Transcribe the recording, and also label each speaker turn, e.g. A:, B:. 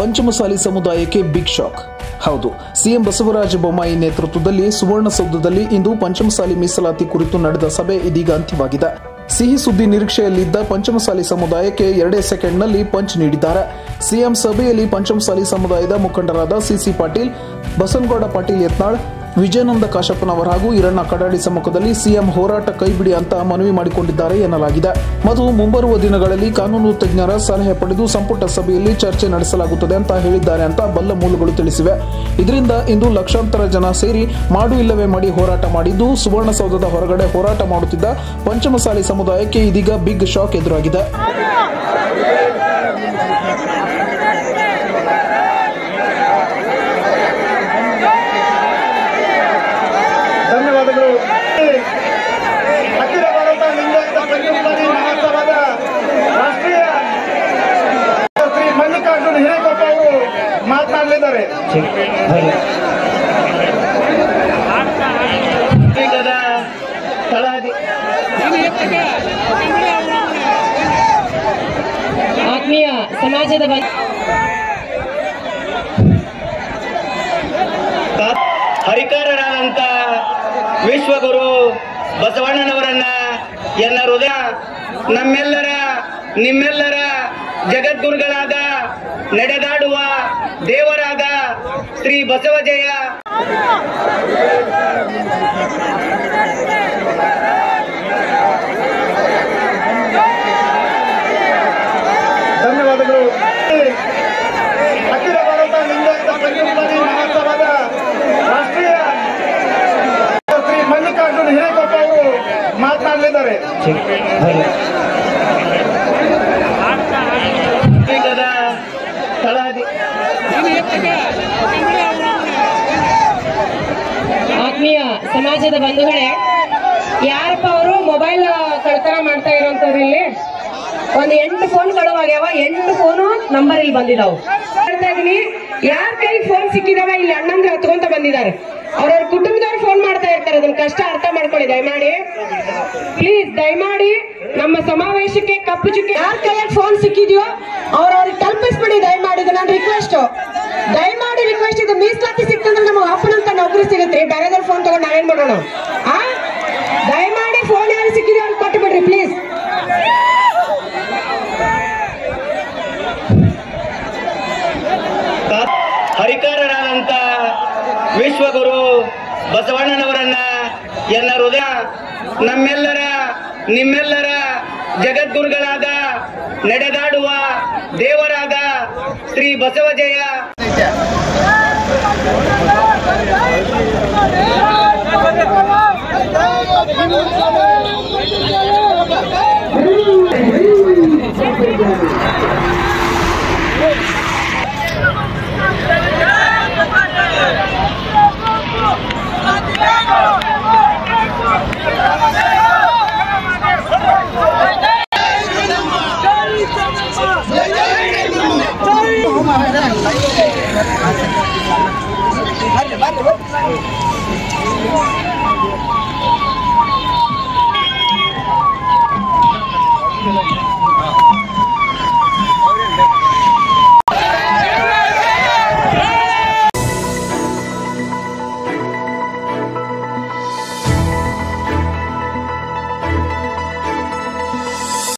A: ಪಂಚಮಸಾಲಿ ಸಮುದಾಯಕ್ಕೆ big shock ಹೌದು CM Basavaraj Bommai ನೇತೃತ್ವದಲ್ಲಿ ಸುವರ್ಣಸೌಧದಲ್ಲಿ ಇಂದು ಪಂಚಮಸಾಲಿ ಮೀಸಲಾತಿ ಕುರಿತು ನಡೆದ ಸಭೆ ಇದೀಗ ಅಂತ್ಯವಾಗಿದೆ ಸಿಹಿ ಸುದ್ದಿ ನಿರೀಕ್ಷೆಯಲ್ಲಿದ್ದ ಪಂಚಮಸಾಲಿ ಸಮುದಾಯಕ್ಕೆ ಎರಡೇ ಸೆಕೆಂಡ್ನಲ್ಲಿ ಪಂಚ್ ನೀಡಿದ್ದಾರೆ ಸಿಎಂ ಸಭೆಯಲ್ಲಿ ಪಂಚಮಸಾಲಿ ಸಮುದಾಯದ ಮುಖಂಡರಾದ ಸಿಸಿ ಪಾಟೀಲ್ ಬಸನಗೌಡ ಪಾಟೀಲ್ ಯತ್ನಾಳ್ ವಿಜಯನಂದ ಕಾಶಪ್ಪನವರ್ ಹಾಗೂ ಈರಣ್ಣ ಕಡಾಡಿ ಸಮ್ಮುಖದಲ್ಲಿ ಸಿಎಂ ಹೋರಾಟ ಕೈಬಿಡಿ ಅಂತ ಮನವಿ ಮಾಡಿಕೊಂಡಿದ್ದಾರೆ ಎನ್ನಲಾಗಿದೆ ಮತ್ತು ಮುಂಬರುವ ದಿನಗಳಲ್ಲಿ ಕಾನೂನು ತಜ್ಞರ ಸಲಹೆ ಪಡೆದು ಸಂಪುಟ ಸಭೆಯಲ್ಲಿ ಚರ್ಚೆ ನಡೆಸಲಾಗುತ್ತದೆ ಅಂತ ಹೇಳಿದ್ದಾರೆ ಅಂತ ಬಲ್ಲ ಮೂಲಗಳು ತಿಳಿಸಿವೆ ಇದರಿಂದ ಇಂದು ಲಕ್ಷಾಂತರ ಜನ ಸೇರಿ ಮಾಡು ಇಲ್ಲವೇ ಮಾಡಿ ಹೋರಾಟ ಮಾಡಿದ್ದು ಸುವರ್ಣಸೌಧದ ಹೊರಗಡೆ ಹೋರಾಟ ಮಾಡುತ್ತಿದ್ದ ಪಂಚಮಸಾಲಿ ಸಮುದಾಯಕ್ಕೆ ಇದೀಗ ಬಿಗ್ ಶಾಕ್ ಎದುರಾಗಿದೆ
B: ಧನ್ಯವಾದಗಳು ಅಖಿಲ ಭಾರತ ಲಿಂಗಾಯತ ಪಂಚಮಸಾಲಿ ಮಹಾಸಭಾದ ರಾಷ್ಟ್ರೀಯ ಶ್ರೀ ಮಲ್ಲಿಕಾರ್ಜುನ್ ಹಿರೇಕೊಪ್ಪ ಅವರು ಮಾತನಾಡಲಿದ್ದಾರೆ ಈಗದ ತಳಾದಿ
C: ಆತ್ಮೀಯ ಸಮಾಜದ ಬಗ್ಗೆ
B: ಹರಿಕಾರರಾದಂತ ವಿಶ್ವಗುರು ಬಸವಣ್ಣನವರನ್ನ ಎನ್ನ ಹೃದಯ ನಮ್ಮೆಲ್ಲರ ನಿಮ್ಮೆಲ್ಲರ ಜಗದ್ಗುರುಗಳಾದ ನಡೆದಾಡುವ ದೇವರಾದ ಶ್ರೀ ಬಸವಜಯ ಧನ್ಯವಾದಗಳು ಅಖಿಲ ಭಾರತ ಲಿಂಗಾಯತ ಪಂಚಮಸಾಲಿ ಮಹಾಸಭಾದ ರಾಷ್ಟ್ರೀಯ ಶ್ರೀ ಮಲ್ಲಿಕಾರ್ಜುನ್ ಹಿರೇಕೊಪ್ಪ ಅವರು ಮಾತನಾಡಲಿದ್ದಾರೆ ಈಗದ ತಳಾದಿ
C: ಆತ್ಮೀಯ ಸಮಾಜದ ಬಂಧುಗಳೇ ಯಾರಪ್ಪ ಅವರು ಮೊಬೈಲ್ ಕಳ್ತನ ಮಾಡ್ತಾ ಇರೋಂಥವ್ರು ಇಲ್ಲಿ ಒಂದು ಎಂಟು ಫೋನ್ ಕಳುವಾಗ್ಯಾವ ಎಂಟು ಫೋನು ನಂಬರ್ ಇಲ್ಲಿ ಬಂದಿದಾವು ಹೇಳ್ತಾ ಇದೀನಿ ಯಾರ ಕೈಗೆ ಫೋನ್ ಸಿಕ್ಕಿದಾವ ಇಲ್ಲಿ ಅಣ್ಣಂದ್ರೆ ಹತ್ಕೊಂತ ಬಂದಿದ್ದಾರೆ ಅವ್ರವ್ರ ಕುಟುಂಬದವ್ರು ಫೋನ್ ಮಾಡ್ತಾ ಇರ್ತಾರೆ ಅದನ್ನ ಕಷ್ಟ ಅರ್ಥ ಮಾಡ್ಕೊಳ್ಳಿ ದಯಮಾಡಿ ಪ್ಲೀಸ್ ದಯಮಾಡಿ ನಮ್ಮ ಸಮಾವೇಶಕ್ಕೆ ಕಪ್ಪು ಚುಕ್ಕಿ ಯಾರ ಕೈಯಾಗ ಫೋನ್ ಸಿಕ್ಕಿದ್ಯೋ ಅವ್ರವ್ರಿಗೆ ತಲುಪಿಸ್ಬಿಡಿ ದಯಮಾಡಿ ಇದು ನನ್ನ ರಿಕ್ವೆಸ್ಟ್ ದಯಮಾಡಿ ರಿಕ್ವೆಸ್ಟ್ ಇದು ಮೀಸಲಾತಿ ಸಿಕ್ತಂದ್ರೆ ನಮಗೆ ಅಪ್ಪನಂತ ನೌಕರಿ ಸಿಗುತ್ತೆ ಬೇರೆದವ್ರ ಫೋನ್ ತಗೊಂಡು ನಾವೇನ್ ಮಾಡೋಣ ಆ ದಯಮಾಡಿ ಫೋನ್ ಯಾರು ಸಿಕ್ಕಿದೆ ಅವ್ರಿಗೆ ಕೊಟ್ಟು ಬಿಡ್ರಿ ಪ್ಲೀಸ್
B: ಹರಿಕಾರರಾದಂತ ವಿಶ್ವಗುರು ಬಸವಣ್ಣನವರನ್ನ ಎನ್ನ ಹೃದಯ ನಮ್ಮೆಲ್ಲರ ನಿಮ್ಮೆಲ್ಲರ ಜಗದ್ಗುರುಗಳಾದ ನಡೆದಾಡುವ ದೇವರಾದ ಶ್ರೀ ಬಸವಜಯ
D: Jai